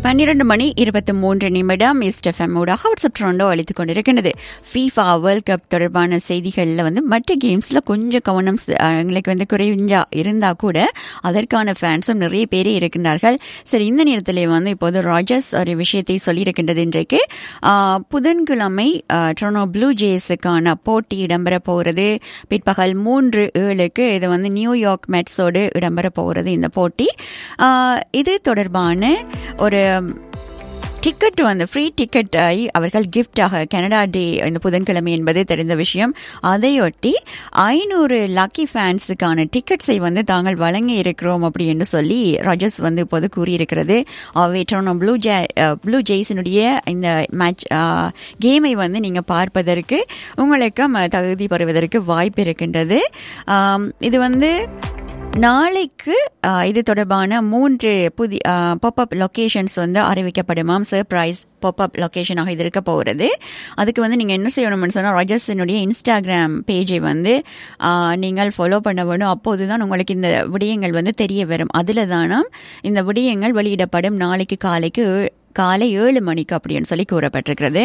பன்னிரண்டு மணி இருபத்தி மூன்று நிமிடம் இஸ்டெஃப்எம் ஊடாக வாட்ஸ்அப் ட்ரோண்டோ அளித்துக் கொண்டிருக்கின்றது ஃபீஃபா வேர்ல்ட் கப் தொடர்பான செய்திகளில் வந்து மற்ற கேம்ஸில் கொஞ்சம் கவனம் ச- அஹ் எங்களுக்கு வந்து குறைஞ்சா இருந்தால் கூட அதற்கான ஃபேன்ஸும் நிறைய பேரே இருக்கின்றார்கள் சரி இந்த நேரத்தில் வந்து இப்போது ராஜர்ஸ் ஒரு விஷயத்தை சொல்லியிருக்கின்றது இன்றைக்கு ஆஹ், புதன்கிழமை ஆஹ், டொரண்டோ ப்ளூ ஜேஸுக்கான போட்டி இடம்பெற போகிறது பிற்பகல் மூன்று ஏழுக்கு இது வந்து நியூயார்க் மெட்ஸோடு இடம்பெற போகிறது இந்த போட்டி ஆஹ், இது தொடர்பான ஒரு டிக்கெட் வந்து ஃப்ரீ டிக்கெட் அவர்கள் கிஃப்டாக கனடா டே இந்த புதன்கிழமை என்பது தெரிந்த விஷயம் அதையொட்டி ஐநூறு லக்கி ஃபேன்ஸுக்கான டிக்கெட்ஸை வந்து தாங்கள் வழங்கி இருக்கிறோம் அப்படி என்று சொல்லி ராஜர்ஸ் வந்து இப்போது கூறியிருக்கிறது அவை டொரண்டோ ப்ளூ ஜே ப்ளூ ஜெய்ஸினுடைய இந்த மேட்ச் கேமை வந்து நீங்கள் பார்ப்பதற்கு உங்களுக்கு ம, தகுதி பெறுவதற்கு வாய்ப்பு இருக்கின்றது ஆம், இது வந்து நாளைக்கு ஆஹ், இது தொடர்பான மூன்று புதிய பாப்அப் லொகேஷன்ஸ் வந்து அறிவிக்கப்படுமாம் சர்ப்ரைஸ் பாப்அப் லொகேஷனாக இது இருக்க போகிறது அதுக்கு வந்து நீங்கள் என்ன செய்யணும்னு சொன்னால் ராஜர்ஸினுடைய இன்ஸ்டாகிராம் பேஜை வந்து ஆஹ், நீங்கள் ஃபாலோ பண்ண வேணும் அப்போது தான் உங்களுக்கு இந்த விடயங்கள் வந்து தெரிய வரும் அதில் தானாம் இந்த விடயங்கள் வெளியிடப்படும் நாளைக்கு காலைக்கு ஏ- காலை ஏழு மணிக்கு அப்படின்னு சொல்லி கூறப்பட்டிருக்கிறது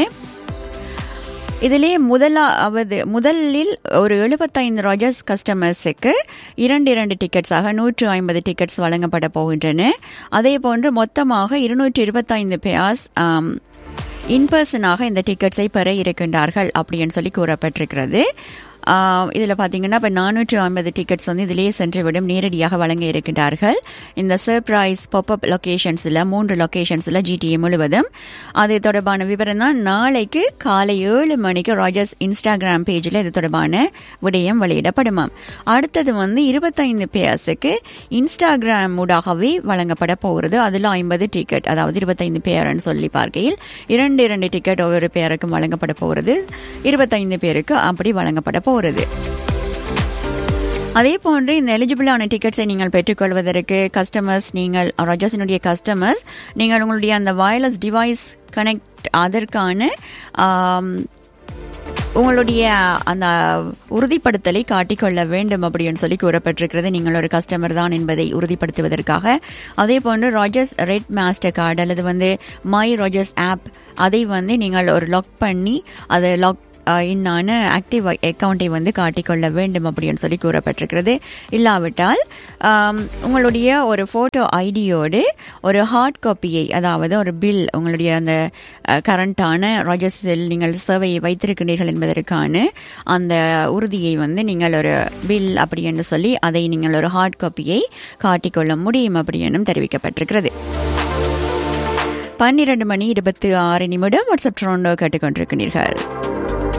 இதிலே முதலாவது முதலில் ஒரு எழுபத்தைந்து ராஜர்ஸ் கஸ்டமர்ஸுக்கு இரண்டு இரண்டு டிக்கெட்ஸாக நூற்று ஐம்பது டிக்கெட்ஸ் வழங்கப்பட போகின்றன அதே போன்று மொத்தமாக இருநூற்றி இருபத்தைந்து பேர்ஸ் இன்பர்சனாக இந்த டிக்கெட்ஸை பெற இருக்கின்றார்கள் அப்படின்னு சொல்லி கூறப்பட்டிருக்கிறது இதில் பார்த்தீங்கன்னா இப்போ நானூற்று ஐம்பது டிக்கெட்ஸ் வந்து இதிலேயே சென்றுவிடும் நேரடியாக வழங்க இருக்கின்றார்கள் இந்த சர்ப்ரைஸ் பாப்அப் லொகேஷன்ஸில் மூன்று லொகேஷன்ஸில் ஜிடிஏ முழுவதும் அது தொடர்பான விவரம் தான் நாளைக்கு காலை ஏழு மணிக்கு ராஜர்ஸ் இன்ஸ்டாகிராம் பேஜில் இது தொடர்பான விடயம் வெளியிடப்படுமாம் அடுத்தது வந்து இருபத்தைந்து பேர்ஸுக்கு இன்ஸ்டாகிராம் ஊடாகவே வழங்கப்பட போகிறது அதில் ஐம்பது டிக்கெட் அதாவது இருபத்தைந்து பேர்னு சொல்லி பார்க்கையில் இரண்டு இரண்டு டிக்கெட் ஒவ்வொரு பேருக்கும் வழங்கப்பட போகிறது இருபத்தைந்து பேருக்கு அப்படி வழங்கப்பட போகிறது அதே போன்று இந்த எலிஜிபிளான டிக்கெட்ஸை நீங்கள் பெற்றுக்கொள்வதற்கு கஸ்டமர்ஸ் நீங்கள் ராஜாஸினுடைய கஸ்டமர்ஸ் நீங்கள் உங்களுடைய அந்த வயர்லெஸ் டிவைஸ் கனெக்ட் அதற்கான ஆம், உங்களுடைய அந்த உறுதிப்படுத்தலை காட்டிக்கொள்ள வேண்டும் அப்படின்னு சொல்லி கூறப்பட்டிருக்கிறது நீங்கள் ஒரு கஸ்டமர் தான் என்பதை உறுதிப்படுத்துவதற்காக அதே போன்று ராஜர்ஸ் ரெட் மாஸ்டர் கார்டு அல்லது வந்து மை ராஜர்ஸ் ஆப் அதை வந்து நீங்கள் ஒரு லாக் பண்ணி அதை லாக் இன்னான ஆக்டிவ் அக்கௌண்ட்டை வந்து காட்டிக்கொள்ள வேண்டும் அப்படின்னு சொல்லி கூறப்பட்டிருக்கிறது இல்லாவிட்டால் ஆம், உங்களுடைய ஒரு ஃபோட்டோ ஐடியோடு ஒரு ஹார்ட் காப்பியை அதாவது ஒரு பில் உங்களுடைய அந்த கரண்டான ராஜர்ஸில் நீங்கள் சேவையை வைத்திருக்கிறீர்கள் என்பதற்கான அந்த உறுதியை வந்து நீங்கள் ஒரு பில் அப்படி என்று சொல்லி அதை நீங்கள் ஒரு ஹார்ட் காப்பியை காட்டிக்கொள்ள முடியும் அப்படி என்றும் தெரிவிக்கப்பட்டிருக்கிறது பன்னிரண்டு மணி இருபத்தி ஆறு நிமிடம் வாட்ஸ்அப் ட்ரோண்டோ கேட்டுக்கொண்டிருக்கிறீர்கள்